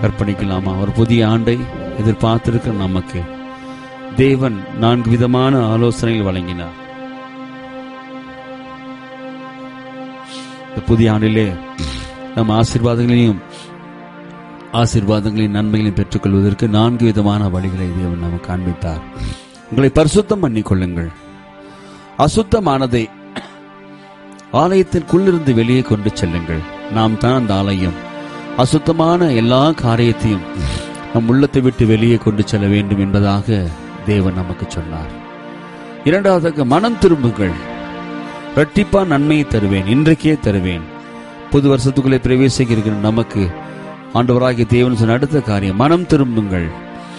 அர்ப்பணிக்கலாமா ஒரு புதிய ஆண்டை எதிர்பார்த்திருக்கிற நமக்கு தேவன் நான்கு விதமான ஆலோசனைகள் வழங்கினார் இந்த புதிய ஆண்டிலே நம் ஆசீர்வாதங்களையும் ஆசீர்வாதங்களையும் நன்மைகளையும் பெற்றுக்கொள்வதற்கு நான்கு விதமான வழிகளை தேவன் நமக்கு காண்பித்தார் உங்களை பரிசுத்தம் பண்ணிக்கொள்ளுங்கள் அசுத்தமானதை ஆலயத்திற்குள்ளிருந்து வெளியே கொண்டு செல்லுங்கள் நாம் தான் அந்த ஆலயம் அசுத்தமான எல்லா காரியத்தையும் நம் உள்ளத்தை விட்டு வெளியே கொண்டு செல்ல வேண்டும் என்பதாக தேவன் நமக்கு சொன்னார் இரண்டாவதாக மனம் திரும்புங்கள் இரட்டிப்பா நன்மையை தருவேன் இன்றைக்கே தருவேன் புது வருஷத்துக்குள்ளே பிரவேசிக்க இருக்கிற நமக்கு ஆண்டவராகிய தேவன் சொன்ன அடுத்த காரியம் மனம் திரும்புங்கள்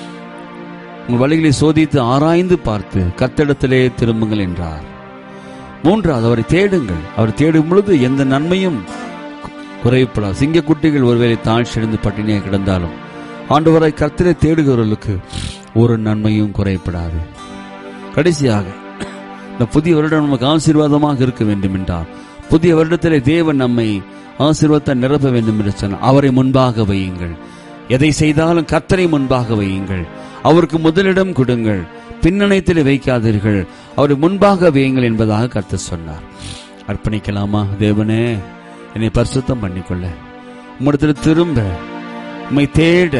உங்கள் வழிகளை சோதித்து ஆராய்ந்து பார்த்து கத்தடத்திலே திரும்புங்கள் என்றார் மூன்றாவது அவரை தேடுங்கள் அவர் தேடும் பொழுது எந்த நன்மையும் குறைப்படாது சிங்கக்குட்டிகள் ஒருவேளை தாழ்ச்சியடைந்து பட்டினியாக கிடந்தாலும் ஆண்டவரை கர்த்தரை தேடுகிறவர்களுக்கு ஒரு நன்மையும் குறைப்படாது கடைசியாக இந்த புதிய வருடம் நமக்கு ஆசீர்வாதமாக இருக்க வேண்டும் என்றார் புதிய வருடத்திலே தேவன் நம்மை ஆசீர்வாதத்தை நிரப்ப வேண்டும் என்று சொன்னார் அவரை முன்பாக வையுங்கள் எதை செய்தாலும் கர்த்தரை முன்பாக வையுங்கள் அவருக்கு முதலிடம் கொடுங்கள் பின்னணைத்தில் வைக்காதீர்கள் அவரை முன்பாக வையுங்கள் என்பதாக கர்த்தர் சொன்னார் அர்ப்பணிக்கலாமா தேவனே என்னை பரிசுத்தம் பண்ணிக்கொள்ள உம்மிடத்தில் திரும்ப உம்மை தேட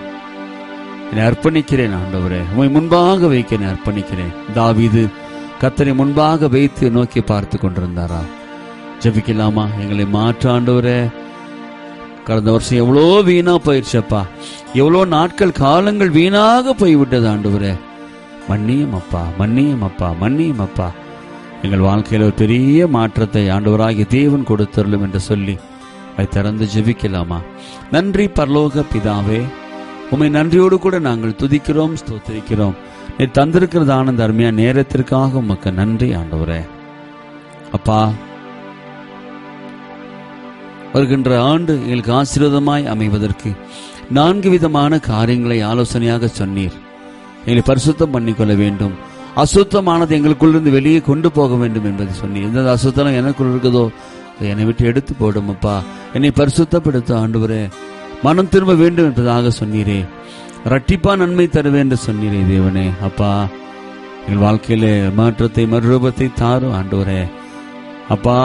என்னை அர்ப்பணிக்கிறேன் ஆண்டவரே உம்மை முன்பாக வைக்க என்னை அர்ப்பணிக்கிறேன் தாவீது கத்தரை முன்பாக வைத்து நோக்கி பார்த்து கொண்டிருந்தாரா ஜெபிக்கலாமா எங்களை மாற்ற ஆண்டவரே கடந்த வருஷம் எவ்வளோ வீணா போயிடுச்சப்பா எவ்வளோ நாட்கள் காலங்கள் வீணாக போய்விட்டது ஆண்டவரே மன்னியும் அப்பா மன்னியும் அப்பா மன்னியும் அப்பா எங்கள் வாழ்க்கையில் ஒரு பெரிய மாற்றத்தை ஆண்டவராகிய தேவன் கொடுத்தருளும் என்று சொல்லி அதை திறந்து ஜெபிக்கலாமா நன்றி பரலோக பிதாவே உம்மை நன்றியோடு கூட நாங்கள் துதிக்கிறோம் ஸ்தோத்திரிக்கிறோம் நீ தந்திருக்கிறதான இந்த அருமையா நேரத்திற்காக உமக்கு நன்றி ஆண்டவரே அப்பா வருகின்ற ஆண்டு எங்களுக்கு ஆசீர்வாதமாய் அமைவதற்கு நான்கு விதமான காரியங்களை ஆலோசனையாக சொன்னீர் எங்களை பரிசுத்தம் பண்ணிக்கொள்ள வேண்டும் அசுத்தமானது எங்களுக்குள்ளிருந்து வெளியே கொண்டு போக வேண்டும் என்பதை சொன்னீர் எந்த அசுத்தம் எனக்குள் இருக்குதோ அதை என்னை விட்டு எடுத்து போடும் அப்பா என்னை பரிசுத்தப்படுத்த ஆண்டவரே மனம் திரும்ப வேண்டும் என்பதாக சொன்னீரே ரட்டிப்பா நன்மை தருவேன் என்று சொன்னீரே தேவனே அப்பா எங்கள் வாழ்க்கையில மாற்றத்தை மறுரூபத்தை தாரும் ஆண்டவரே அப்பா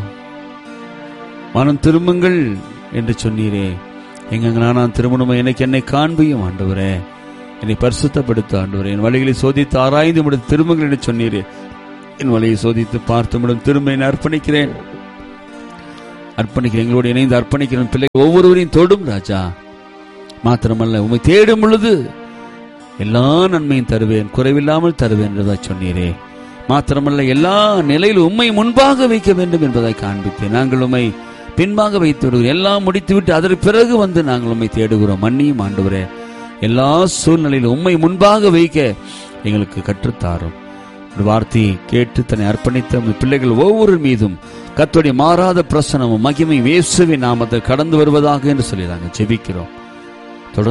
மனம் திரும்புங்கள் என்று சொன்னீரே எங்கெங்கனா திருமணம் எனக்கு என்னை காண்பியும் ஆண்டவரே என்னை பரிசுத்தப்படுத்த ஆண்டவரே என் வழிகளை சோதித்து ஆராய்ந்து முடித்து திரும்புங்கள் என்று சொன்னீரே என் வழியை சோதித்து பார்த்து முடியும் திரும்ப என்னை அர்ப்பணிக்கிறேன் அர்ப்பணிக்கிறேன் எங்களோடு இணைந்து அர்ப்பணிக்கிறேன் பிள்ளை ஒவ்வொருவரையும் தொடும் ராஜா மாத்திரமல்ல உண்மை தேடும் பொழுது எல்லா நன்மையும் தருவேன் குறைவில்லாமல் தருவேன் என்றதா சொன்னீரே மாத்திரமல்ல எல்லா நிலையிலும் உண்மை முன்பாக வைக்க வேண்டும் என்பதை காண்பித்தேன் நாங்கள் உண்மை பின்பாக வைத்து விடுகிறோம் எல்லாம் முடித்துவிட்டு அதற்கு பிறகு வந்து நாங்கள் உண்மை தேடுகிறோம் மன்னியும் ஆண்டவரே எல்லா சூழ்நிலையிலும் உண்மை முன்பாக வைக்க எங்களுக்கு கற்றுத்தாரும் ஒரு வார்த்தையை கேட்டு தன்னை அர்ப்பணித்த உமது பிள்ளைகள் ஒவ்வொரு மீதும் கத்தோடைய மாறாத பிரசனமும் மகிமையும் இயேசுவின் நாமத்தை கடந்து வருவதாக என்று சொல்லி நாங்கள் ஜெபிக்கிறோம்